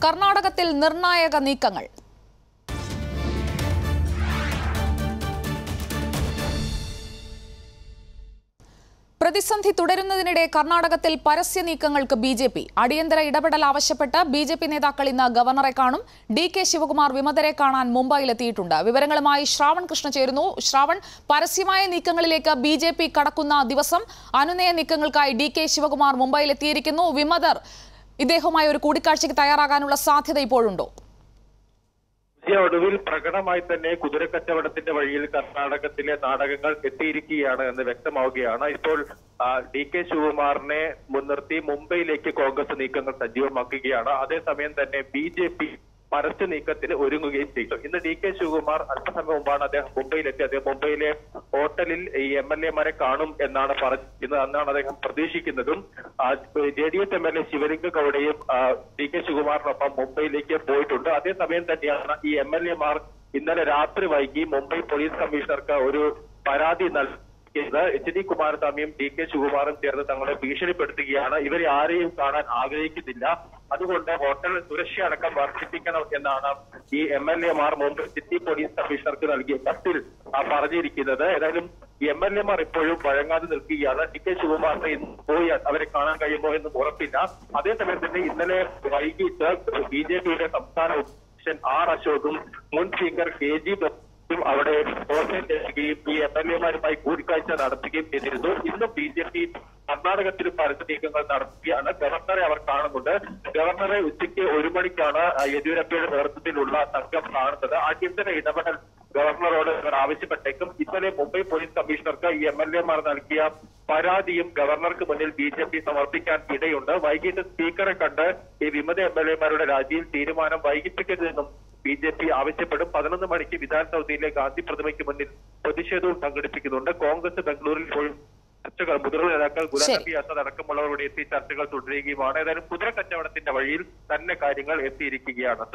കർണാടകത്തിൽ നിർണായക നീക്കങ്ങൾ പ്രതിസന്ധി തുടരുന്നതിനിടെ കർണാടകത്തിൽ പരസ്യ നീക്കങ്ങൾക്ക് ബി ജെ പി അടിയന്തര ഇടപെടൽ ആവശ്യപ്പെട്ട് ബി ജെ പി നേതാക്കൾ ഇന്ന് ഗവർണറെ കാണും ഡി കെ ശിവകുമാർ വിമതരെ കാണാൻ മുംബൈയിലെത്തിയിട്ടുണ്ട് വിവരങ്ങളുമായി ശ്രാവൺ കൃഷ്ണ ചേരുന്നു ശ്രാവൺ പരസ്യമായ നീക്കങ്ങളിലേക്ക് ബി ജെ പി കടക്കുന്ന ദിവസം അനുനയ നീക്കങ്ങൾക്കായി ഡി കെ ശിവകുമാർ മുംബൈയിലെത്തിയിരിക്കുന്നു വിമതർ ഇദ്ദേഹവുമായി ഒരു കൂടിക്കാഴ്ചയ്ക്ക് തയ്യാറാകാനുള്ള സാധ്യത ഇപ്പോഴുണ്ടോ വിജയ ഒടുവിൽ പ്രകടമായി തന്നെ കുതിരക്കച്ചവടത്തിന്റെ വഴിയിൽ കർണാടകത്തിലെ നാടകങ്ങൾ എത്തിയിരിക്കുകയാണ് എന്ന് വ്യക്തമാവുകയാണ് ഇപ്പോൾ ആ, ഡി കെ ശിവകുമാറിനെ മുൻനിർത്തി മുംബൈയിലേക്ക് കോൺഗ്രസ് നീക്കങ്ങൾ സജീവമാക്കുകയാണ് അതേസമയം തന്നെ ബി ജെ പി പരസ്യ നീക്കത്തിന് ഒരുങ്ങുകയും ചെയ്തു ഇന്ന് ഡി കെ ശിവകുമാർ അല്പസമയം മുമ്പാണ് അദ്ദേഹം മുംബൈയിലെത്തി അദ്ദേഹം മുംബൈയിലെ ഹോട്ടലിൽ ഈ എം എൽ എമാരെ കാണും എന്നാണ് പറഞ്ഞിരിക്കുന്നത് അന്നാണ് അദ്ദേഹം പ്രതീക്ഷിക്കുന്നതും J D S M L A Shivalinga ഗൌഡയും ആ, ഡി കെ ശിവകുമാറിനൊപ്പം മുംബൈയിലേക്ക് പോയിട്ടുണ്ട് അതേസമയം തന്നെയാണ് ഈ എം എൽ എമാർ ഇന്നലെ രാത്രി വൈകി മുംബൈ പോലീസ് കമ്മീഷണർക്ക് ഒരു പരാതി നൽകിയത് എച്ച് ഡി കുമാരസ്വാമിയും ഡി കെ ശിവകുമാറും ചേർന്ന് തങ്ങളെ ഭീഷണിപ്പെടുത്തുകയാണ് ഇവരെ ആരെയും കാണാൻ ആഗ്രഹിക്കുന്നില്ല അതുകൊണ്ട് ഹോട്ടൽ സുരക്ഷ അടക്കം വർദ്ധിപ്പിക്കണം എന്നാണ് ഈ എം എൽ എമാർ മുംബൈ സിറ്റി പോലീസ് കമ്മീഷണർക്ക് നൽകിയ കത്തിൽ ആ പറഞ്ഞിരിക്കുന്നത് ഏതായാലും ഈ എം എൽ എമാർ ഇപ്പോഴും വഴങ്ങാതെ നിൽക്കുകയാണ് ഡി കെ ശിവകുമാറിനെ ഇന്ന് പോയി അവരെ കാണാൻ കഴിയുമോ എന്ന് ഉറപ്പില്ല അതേസമയം തന്നെ ഇന്നലെ വൈകിട്ട് ബി ജെ പിയുടെ സംസ്ഥാന അധ്യക്ഷൻ ആർ അശോകും മുൻ സ്പീക്കർ കെ ജി ബസും അവിടെ ഹോട്ടലിലെത്തുകയും ഈ എം എൽ എമാരുമായി കൂടിക്കാഴ്ച നടത്തുകയും ചെയ്തിരുന്നു ഇന്നും ബി ജെ പി കർണാടകത്തിൽ പരസ്യ നീക്കങ്ങൾ നടത്തുകയാണ് ഗവർണറെ അവർ കാണുന്നുണ്ട് ഗവർണറെ ഉച്ചയ്ക്ക് ഒരു മണിക്കാണ് ആ, യെദ്യൂരപ്പയുടെ നേതൃത്വത്തിലുള്ള സംഘം കാണുന്നത് അടിയന്തര ഇടപെടൽ ഗവർണറോട് ഇവർ ആവശ്യപ്പെട്ടേക്കും ഇന്നലെ മുംബൈ പോലീസ് കമ്മീഷണർക്ക് ഈ എം എൽ എമാർ നൽകിയ പരാതിയും ഗവർണർക്ക് മുന്നിൽ ബി ജെ പി സമർപ്പിക്കാൻ ഇടയുണ്ട് വൈകിട്ട് സ്പീക്കറെ കണ്ട് ഈ വിമത എം എൽ എമാരുടെ രാജിയിൽ തീരുമാനം വൈകിപ്പിക്കരുതെന്നും ബി ജെ പി ആവശ്യപ്പെടും പതിനൊന്ന് മണിക്ക് വിധാൻ സൗദിയിലെ ഗാന്ധി പ്രതിമയ്ക്ക് മുന്നിൽ പ്രതിഷേധവും സംഘടിപ്പിക്കുന്നുണ്ട് കോൺഗ്രസ് ബംഗളൂരിൽ പോയി ചർച്ചകൾ മുതിർന്ന നേതാക്കൾ ഗുലാം ശരി. നബി ആസാദ് അടക്കമുള്ളവരോട് എത്തി ചർച്ചകൾ തുടരുകയുമാണ് ഏതായാലും കുതിര കച്ചവടത്തിന്റെ വഴിയിൽ തന്നെ കാര്യങ്ങൾ എത്തിയിരിക്കുകയാണ്